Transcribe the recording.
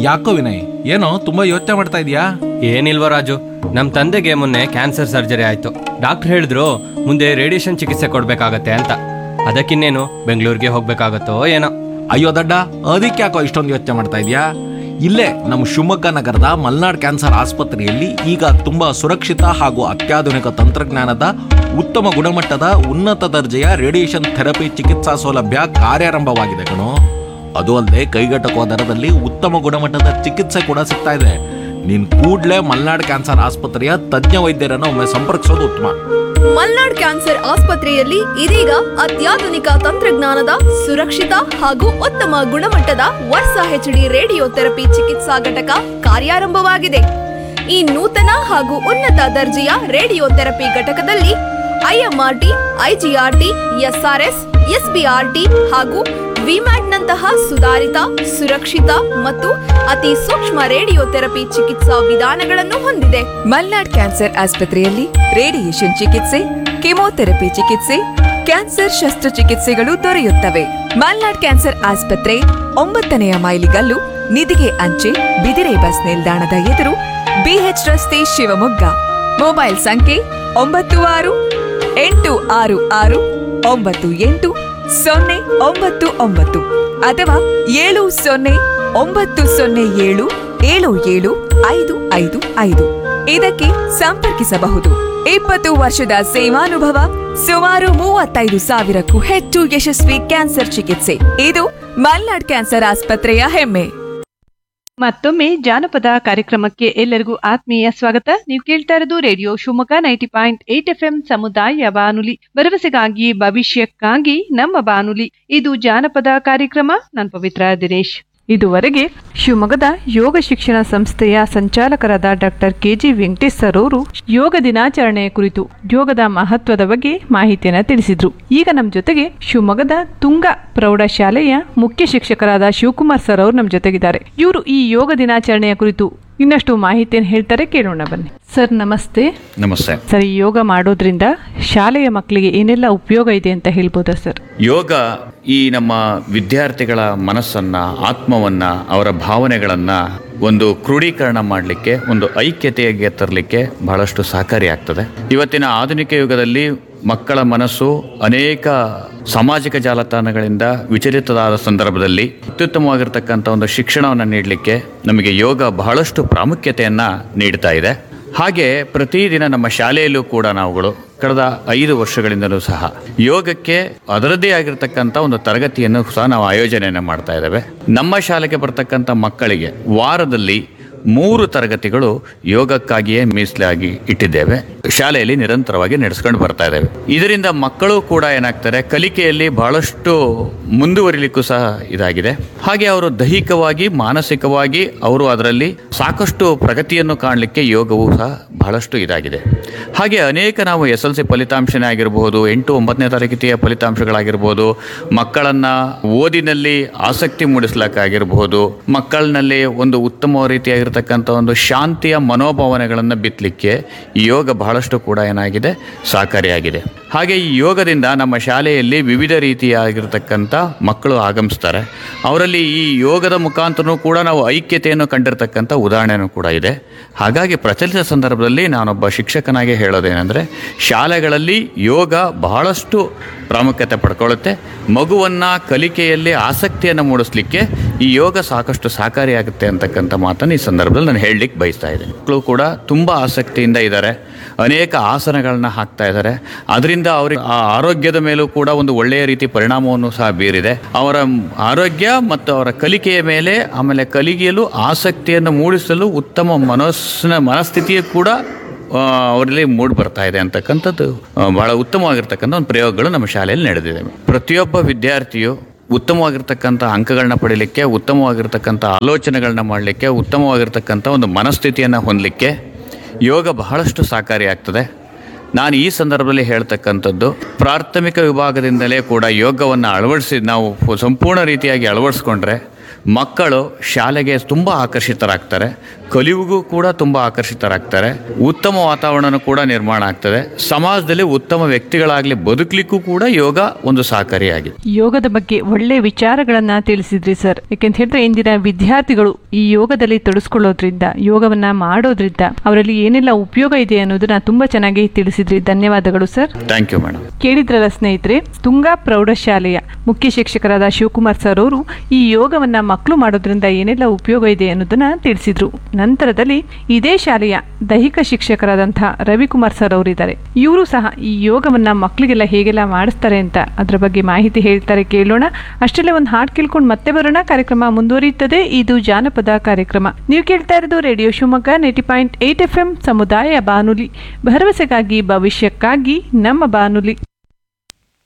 ಯಾಕೋ ವಿನಯ್ ಏನೋ ತುಂಬಾ ಯೋಚನೆ ಮಾಡ್ತಾ ಇದೀಯಾ ಏನಿಲ್ವ ರಾಜು ನಮ್ಮ ತಂದೆಗೆ ಮೊನ್ನೆ ಕ್ಯಾನ್ಸರ್ ಸರ್ಜರಿ ಆಯ್ತು ಡಾಕ್ಟರ್ ಹೇಳಿದ್ರು ಮುಂದೆ ರೇಡಿಯೇಷನ್ ಚಿಕಿತ್ಸೆ ಕೊಡ್ಬೇಕಾಗತ್ತೆ ಅಂತ ಅದಕ್ಕಿನ್ನೇನು ಬೆಂಗಳೂರಿಗೆ ಹೋಗ್ಬೇಕಾಗತ್ತೋ ಏನೋ ಅಯ್ಯೋ ದಡ್ಡ ಅದಕ್ಕೆ ಯಾಕೋ ಇಷ್ಟೊಂದು ಯೋಚನೆ ಮಾಡ್ತಾ ಇದೀಯಾ ಇಲ್ಲೇ ನಮ್ಮ ಶಿವಮೊಗ್ಗ ನಗರದ ಮಲ್ನಾಡ್ ಕ್ಯಾನ್ಸರ್ ಆಸ್ಪತ್ರೆಯಲ್ಲಿ ಈಗ ತುಂಬಾ ಸುರಕ್ಷಿತ ಹಾಗೂ ಅತ್ಯಾಧುನಿಕ ತಂತ್ರಜ್ಞಾನದ ಉತ್ತಮ ಗುಣಮಟ್ಟದ ಉನ್ನತ ದರ್ಜೆಯ ರೇಡಿಯೇಷನ್ ಥೆರಪಿ ಚಿಕಿತ್ಸಾ ಸೌಲಭ್ಯ ಕಾರ್ಯಾರಂಭವಾಗಿದೆ ಕಣೋ ಅದು ಅಲ್ಲದೆ ಕೈಗೆಟಕುವ ದರದಲ್ಲಿ ಉತ್ತಮ ಗುಣಮಟ್ಟದ ಚಿಕಿತ್ಸೆ ಕೂಡ ಸಿಗ್ತಾ ಇದೆ ನೀನ್ ಕೂಡ್ಲೇ ಮಲ್ನಾಡ್ ಕ್ಯಾನ್ಸರ್ ಆಸ್ಪತ್ರೆಯ ತಜ್ಞ ವೈದ್ಯರನ್ನು ಒಮ್ಮೆ ಸಂಪರ್ಕಿಸೋದು ಉತ್ತಮ ಮಲ್ನಾಡ್ ಕ್ಯಾನ್ಸರ್ ಆಸ್ಪತ್ರೆಯಲ್ಲಿ ಇದೀಗ ಅತ್ಯಾಧುನಿಕ ತಂತ್ರಜ್ಞಾನದ ಸುರಕ್ಷಿತ ಹಾಗೂ ಉತ್ತಮ ಗುಣಮಟ್ಟದ ವರ್ಷ ಹೆಚ್ಡಿ ರೇಡಿಯೋ ಥೆರಪಿ ಚಿಕಿತ್ಸಾ ಘಟಕ ಕಾರ್ಯಾರಂಭವಾಗಿದೆ ಈ ನೂತನ ಹಾಗೂ ಉನ್ನತ ದರ್ಜೆಯ ರೇಡಿಯೋ ಥೆರಪಿ ಘಟಕದಲ್ಲಿ ಐಎಂಆರ್ಟಿ ಐಜಿಆರ್ಟಿ ಎಸ್ಆರ್ಎಸ್ ಎಸ್ಬಿಆರ್ಟಿ ಹಾಗೂ ವಿಮ್ಯಾಟ್ನಂತಹ ಸುಧಾರಿತ ಸುರಕ್ಷಿತ ಮತ್ತು ಅತಿ ಸೂಕ್ಷ್ಮ ರೇಡಿಯೋ ಥೆರಪಿ ಚಿಕಿತ್ಸಾ ವಿಧಾನಗಳನ್ನು ಹೊಂದಿದೆ ಮಲ್ನಾಡ್ ಕ್ಯಾನ್ಸರ್ ಆಸ್ಪತ್ರೆಯಲ್ಲಿ ರೇಡಿಯೇಷನ್ ಚಿಕಿತ್ಸೆ ಕೆಮೊಥೆರಪಿ ಚಿಕಿತ್ಸೆ ಕ್ಯಾನ್ಸರ್ ಶಸ್ತ್ರಚಿಕಿತ್ಸೆಗಳು ದೊರೆಯುತ್ತವೆ ಮಲ್ನಾಡ್ ಕ್ಯಾನ್ಸರ್ ಆಸ್ಪತ್ರೆ ಒಂಬತ್ತನೆಯ ಮೈಲಿಗಲ್ಲು ನಿಧಿಗೆ ಅಂಚೆ ಬಿದಿರೆ ಬಸ್ ನಿಲ್ದಾಣದ ಎದುರು ಬಿಎಚ್ ರಸ್ತೆ ಶಿವಮೊಗ್ಗ ಮೊಬೈಲ್ ಸಂಖ್ಯೆ ಒಂಬತ್ತು ಆರು ಎಂಟು ಆರು ಆರು ಒಂಬತ್ತು ಎಂಟು ಸೊನ್ನೆ ಒಂಬತ್ತು ಒಂಬತ್ತು ಅಥವಾ ಏಳು ಸೊನ್ನೆ ಒಂಬತ್ತು ಸೊನ್ನೆ ಏಳು ಏಳು ಏಳು ಐದು ಐದು ಐದು ಇದಕ್ಕೆ ಸಂಪರ್ಕಿಸಬಹುದು ಇಪ್ಪತ್ತು ವರ್ಷದ ಸೇವಾನುಭವ ಸುಮಾರು ಮೂವತ್ತೈದು ಸಾವಿರಕ್ಕೂ ಹೆಚ್ಚು ಯಶಸ್ವಿ ಕ್ಯಾನ್ಸರ್ ಚಿಕಿತ್ಸೆ ಇದು ಮಲ್ನಾಡ್ ಕ್ಯಾನ್ಸರ್ ಆಸ್ಪತ್ರೆಯ ಹೆಮ್ಮೆ ಮತ್ತೊಮ್ಮೆ ಜಾನಪದ ಕಾರ್ಯಕ್ರಮಕ್ಕೆ ಎಲ್ಲರಿಗೂ ಆತ್ಮೀಯ ಸ್ವಾಗತ ನೀವು ಕೇಳ್ತಾ ಇರೋದು radio Shivamogga ninety point eight F M ಸಮುದಾಯ ಬಾನುಲಿ ಭರವಸೆಗಾಗಿ ಭವಿಷ್ಯಕ್ಕಾಗಿ ನಮ್ಮ ಬಾನುಲಿ ಇದು ಜಾನಪದ ಕಾರ್ಯಕ್ರಮ ನಾನು ಪವಿತ್ರ ದಿನೇಶ್ ಇದುವರೆಗೆ ಶಿವಮೊಗ್ಗದ ಯೋಗ ಶಿಕ್ಷಣ ಸಂಸ್ಥೆಯ ಸಂಚಾಲಕರಾದ ಡಾಕ್ಟರ್ ಕೆಜಿ ವೆಂಕಟೇಶ್ ಸರ್ ಅವರು ಯೋಗ ದಿನಾಚರಣೆಯ ಕುರಿತು ಯೋಗದ ಮಹತ್ವದ ಬಗ್ಗೆ ಮಾಹಿತಿಯನ್ನ ತಿಳಿಸಿದ್ರು ಈಗ ನಮ್ಮ ಜೊತೆಗೆ ಶಿವಮೊಗ್ಗದ ತುಂಗ ಪ್ರೌಢಶಾಲೆಯ ಮುಖ್ಯ ಶಿಕ್ಷಕರಾದ ಶಿವಕುಮಾರ್ ಸರ್ ಅವರು ನಮ್ಮ ಜೊತೆಗಿದ್ದಾರೆ ಇವರು ಈ ಯೋಗ ದಿನಾಚರಣೆಯ ಕುರಿತು ಇನ್ನಷ್ಟು ಮಾಹಿತಿಯನ್ನು ಹೇಳ್ತಾರೆ ಕೇಳೋಣ ಬನ್ನಿ ಸರ್ ನಮಸ್ತೆ ನಮಸ್ತೆ ಸರ್ ಈ ಯೋಗ ಮಾಡೋದ್ರಿಂದ ಶಾಲೆಯ ಮಕ್ಕಳಿಗೆ ಏನೆಲ್ಲ ಉಪಯೋಗ ಇದೆ ಅಂತ ಹೇಳ್ಬೋದಾ ಸರ್ ಯೋಗ ಈ ನಮ್ಮ ವಿದ್ಯಾರ್ಥಿಗಳ ಮನಸ್ಸನ್ನ ಆತ್ಮವನ್ನ ಅವರ ಭಾವನೆಗಳನ್ನ ಒಂದು ಕ್ರೋಢೀಕರಣ ಮಾಡಲಿಕ್ಕೆ ಒಂದು ಐಕ್ಯತೆಗೆ ತರಲಿಕ್ಕೆ ಬಹಳಷ್ಟು ಸಹಕಾರಿಯಾಗ್ತದೆ ಇವತ್ತಿನ ಆಧುನಿಕ ಯುಗದಲ್ಲಿ ಮಕ್ಕಳ ಮನಸ್ಸು ಅನೇಕ ಸಾಮಾಜಿಕ ಜಾಲತಾಣಗಳಿಂದ ವಿಚಲಿತವಾದ ಸಂದರ್ಭದಲ್ಲಿ ಅತ್ಯುತ್ತಮವಾಗಿರ್ತಕ್ಕಂಥ ಒಂದು ಶಿಕ್ಷಣವನ್ನು ನೀಡಲಿಕ್ಕೆ ನಮಗೆ ಯೋಗ ಬಹಳಷ್ಟು ಪ್ರಾಮುಖ್ಯತೆಯನ್ನು ನೀಡ್ತಾ ಇದೆ ಹಾಗೆ ಪ್ರತಿದಿನ ನಮ್ಮ ಶಾಲೆಯಲ್ಲೂ ಕೂಡ ನಾವುಗಳು ಕಳೆದ ಐದು ವರ್ಷಗಳಿಂದಲೂ ಸಹ ಯೋಗಕ್ಕೆ ಅದರದ್ದೇ ಆಗಿರ್ತಕ್ಕಂಥ ಒಂದು ತರಗತಿಯನ್ನು ಸಹ ನಾವು ಆಯೋಜನೆಯನ್ನು ಮಾಡ್ತಾ ಇದ್ದೇವೆ ನಮ್ಮ ಶಾಲೆಗೆ ಬರ್ತಕ್ಕಂಥ ಮಕ್ಕಳಿಗೆ ವಾರದಲ್ಲಿ ಮೂರು ತರಗತಿಗಳು ಯೋಗಕ್ಕಾಗಿಯೇ ಮೀಸಲಾಗಿ ಇಟ್ಟಿದ್ದೇವೆ ಶಾಲೆಯಲ್ಲಿ ನಿರಂತರವಾಗಿ ನಡೆಸ್ಕೊಂಡು ಬರ್ತಾ ಇದ್ದೇವೆ ಇದರಿಂದ ಮಕ್ಕಳು ಕೂಡ ಏನಾಗ್ತಾರೆ ಕಲಿಕೆಯಲ್ಲಿ ಬಹಳಷ್ಟು ಮುಂದುವರಿಲಿಕ್ಕೂ ಸಹ ಇದಾಗಿದೆ ಹಾಗೆ ಅವರು ದೈಹಿಕವಾಗಿ ಮಾನಸಿಕವಾಗಿ ಅವರು ಅದರಲ್ಲಿ ಸಾಕಷ್ಟು ಪ್ರಗತಿಯನ್ನು ಕಾಣಲಿಕ್ಕೆ ಯೋಗವು ಸಹ ಬಹಳಷ್ಟು ಇದಾಗಿದೆ ಹಾಗೆ ಅನೇಕ ನಾವು ಎಸ್ ಎಲ್ ಸಿ ಫಲಿತಾಂಶನೇ ಆಗಿರಬಹುದು ಎಂಟು ಒಂಬತ್ತನೇ ತರಗತಿಯ ಫಲಿತಾಂಶಗಳಾಗಿರ್ಬೋದು ಮಕ್ಕಳನ್ನು ಓದಿನಲ್ಲಿ ಆಸಕ್ತಿ ಮೂಡಿಸ್ಲಿಕ್ಕಾಗಿರ್ಬೋದು ಮಕ್ಕಳಿನಲ್ಲಿ ಒಂದು ಉತ್ತಮ ರೀತಿಯಾಗಿರ್ತಕ್ಕಂಥ ಒಂದು ಶಾಂತಿಯ ಮನೋಭಾವನೆಗಳನ್ನು ಬಿತ್ತಲಿಕ್ಕೆ ಈ ಯೋಗ ಬಹಳಷ್ಟು ಕೂಡ ಏನಾಗಿದೆ ಸಹಕಾರಿಯಾಗಿದೆ ಹಾಗೆ ಈ ಯೋಗದಿಂದ ನಮ್ಮ ಶಾಲೆಯಲ್ಲಿ ವಿವಿಧ ರೀತಿಯಾಗಿರ್ತಕ್ಕಂಥ ಮಕ್ಕಳು ಆಗಮಿಸ್ತಾರೆ ಅವರಲ್ಲಿ ಈ ಯೋಗದ ಮುಖಾಂತರನೂ ಕೂಡ ನಾವು ಐಕ್ಯತೆಯನ್ನು ಕಂಡಿರ್ತಕ್ಕಂಥ ಉದಾಹರಣೆನೂ ಕೂಡ ಇದೆ ಹಾಗಾಗಿ ಪ್ರಚಲಿತ ಸಂದರ್ಭದಲ್ಲಿ ನಾನೊಬ್ಬ ಶಿಕ್ಷಕನಾಗಿ ಹೇಳೋದೇನೆಂದರೆ ಶಾಲೆಗಳಲ್ಲಿ ಯೋಗ ಬಹಳಷ್ಟು ಪ್ರಾಮುಖ್ಯತೆ ಪಡ್ಕೊಳ್ಳುತ್ತೆ ಮಗುವನ್ನು ಕಲಿಕೆಯಲ್ಲಿ ಆಸಕ್ತಿಯನ್ನು ಮೂಡಿಸ್ಲಿಕ್ಕೆ ಈ ಯೋಗ ಸಾಕಷ್ಟು ಸಹಕಾರಿಯಾಗುತ್ತೆ ಅಂತಕ್ಕಂಥ ಮಾತನ್ನು ಈ ಸಂದರ್ಭದಲ್ಲಿ ನಾನು ಹೇಳಲಿಕ್ಕೆ ಬಯಸ್ತಾ ಇದ್ದೇನೆ ಮಕ್ಕಳು ಕೂಡ ತುಂಬ ಆಸಕ್ತಿಯಿಂದ ಇದ್ದಾರೆ ಅನೇಕ ಆಸನಗಳನ್ನ ಹಾಕ್ತಾ ಇದ್ದಾರೆ ಅದರಿಂದ ಅವ್ರಿಗೆ ಆ ಆರೋಗ್ಯದ ಮೇಲೂ ಕೂಡ ಒಂದು ಒಳ್ಳೆಯ ರೀತಿ ಪರಿಣಾಮವನ್ನು ಸಹ ಬೀರಿದೆ ಅವರ ಆರೋಗ್ಯ ಮತ್ತು ಅವರ ಕಲಿಕೆಯ ಮೇಲೆ ಆಮೇಲೆ ಕಲಿಕೆಯಲು ಆಸಕ್ತಿಯನ್ನು ಮೂಡಿಸಲು ಉತ್ತಮ ಮನಸ್ಸಿನ ಮನಸ್ಥಿತಿಯು ಕೂಡ ಆ, ಅವರಲ್ಲಿ ಮೂಡ್ ಬರ್ತಾ ಇದೆ ಅಂತಕ್ಕಂಥದ್ದು ಆ, ಬಹಳ ಉತ್ತಮವಾಗಿರ್ತಕ್ಕಂಥ ಒಂದು ಪ್ರಯೋಗಗಳು ನಮ್ಮ ಶಾಲೆಯಲ್ಲಿ ನಡೆದಿದೆ ಪ್ರತಿಯೊಬ್ಬ ವಿದ್ಯಾರ್ಥಿಯು ಉತ್ತಮವಾಗಿರ್ತಕ್ಕಂಥ ಅಂಕಗಳನ್ನ ಪಡೀಲಿಕ್ಕೆ ಉತ್ತಮವಾಗಿರ್ತಕ್ಕಂಥ ಆಲೋಚನೆಗಳನ್ನ ಮಾಡಲಿಕ್ಕೆ ಉತ್ತಮವಾಗಿರ್ತಕ್ಕಂಥ ಒಂದು ಮನಸ್ಥಿತಿಯನ್ನು ಹೊಂದಲಿಕ್ಕೆ ಯೋಗ ಬಹಳಷ್ಟು ಸಹಕಾರಿಯಾಗ್ತದೆ ನಾನು ಈ ಸಂದರ್ಭದಲ್ಲಿ ಹೇಳ್ತಕ್ಕಂಥದ್ದು ಪ್ರಾಥಮಿಕ ವಿಭಾಗದಿಂದಲೇ ಕೂಡ ಯೋಗವನ್ನು ಅಳವಡಿಸಿ ನಾವು ಸಂಪೂರ್ಣ ರೀತಿಯಾಗಿ ಅಳವಡಿಸ್ಕೊಂಡ್ರೆ ಮಕ್ಕಳು ಶಾಲೆಗೆ ತುಂಬ ಆಕರ್ಷಿತರಾಗ್ತಾರೆ ಕಲಿಯುವಿಗೂ ಕೂಡ ತುಂಬ ಆಕರ್ಷಿತರಾಗ್ತಾರೆ ಉತ್ತಮ ವಾತಾವರಣ ಕೂಡ ನಿರ್ಮಾಣ ಆಗ್ತದೆ ಸಮಾಜದಲ್ಲಿ ಉತ್ತಮ ವ್ಯಕ್ತಿಗಳಾಗಲಿ ಬದುಕಲಿಕ್ಕೂ ಕೂಡ ಯೋಗ ಒಂದು ಸಹಕಾರಿಯಾಗಿದೆ ಯೋಗದ ಬಗ್ಗೆ ಒಳ್ಳೆ ವಿಚಾರಗಳನ್ನ ತಿಳಿಸಿದ್ರಿ ಸರ್ ಯಾಕೆಂತ ಹೇಳಿದ್ರೆ ಇಂದಿನ ವಿದ್ಯಾರ್ಥಿಗಳು ಈ ಯೋಗದಲ್ಲಿ ತೊಡಸ್ಕೊಳ್ಳೋದ್ರಿಂದ ಯೋಗವನ್ನ ಮಾಡೋದ್ರಿಂದ ಅವರಲ್ಲಿ ಏನೆಲ್ಲ ಉಪಯೋಗ ಇದೆ ಅನ್ನೋದನ್ನ ತುಂಬಾ ಚೆನ್ನಾಗಿ ತಿಳಿಸಿದ್ರಿ ಧನ್ಯವಾದಗಳು ಸರ್ ಥ್ಯಾಂಕ್ ಯು ಮೇಡಮ್ ಕೇಳಿದ್ರಲ್ಲ ಸ್ನೇಹಿತರೆ ತುಂಗಾ ಪ್ರೌಢಶಾಲೆಯ ಮುಖ್ಯ ಶಿಕ್ಷಕರಾದ ಶಿವಕುಮಾರ್ ಸರ್ ಅವರು ಈ ಯೋಗವನ್ನ ಮಕ್ಕಳು ಮಾಡೋದ್ರಿಂದ ಏನೆಲ್ಲ ಉಪಯೋಗ ಇದೆ ಅನ್ನೋದನ್ನ ತಿಳಿಸಿದ್ರು ನಂತರದಲ್ಲಿ ಇದೇ ಶಾಲೆಯ ದೈಹಿಕ ಶಿಕ್ಷಕರಾದಂತಹ ರವಿಕುಮಾರ್ ಸರ್ ಅವರಿದ್ದಾರೆ ಇವರು ಸಹ ಈ ಯೋಗವನ್ನ ಮಕ್ಕಳಿಗೆಲ್ಲ ಹೇಗೆಲ್ಲ ಮಾಡಿಸ್ತಾರೆ ಅಂತ ಅದರ ಬಗ್ಗೆ ಮಾಹಿತಿ ಹೇಳ್ತಾರೆ ಕೇಳೋಣ ಅಷ್ಟರಲ್ಲೇ ಒಂದು ಹಾಡು ಕೇಳ್ಕೊಂಡು ಮತ್ತೆ ಬರೋಣ ಕಾರ್ಯಕ್ರಮ ಮುಂದುವರಿಯುತ್ತದೆ ಇದು ಜಾನಪದ ಕಾರ್ಯಕ್ರಮ ನೀವು ಕೇಳ್ತಾ ಇರೋದು radio Shivamogga ninety point eight F M ಸಮುದಾಯ ಬಾನುಲಿ ಭರವಸೆಗಾಗಿ ಭವಿಷ್ಯಕ್ಕಾಗಿ ನಮ್ಮ ಬಾನುಲಿ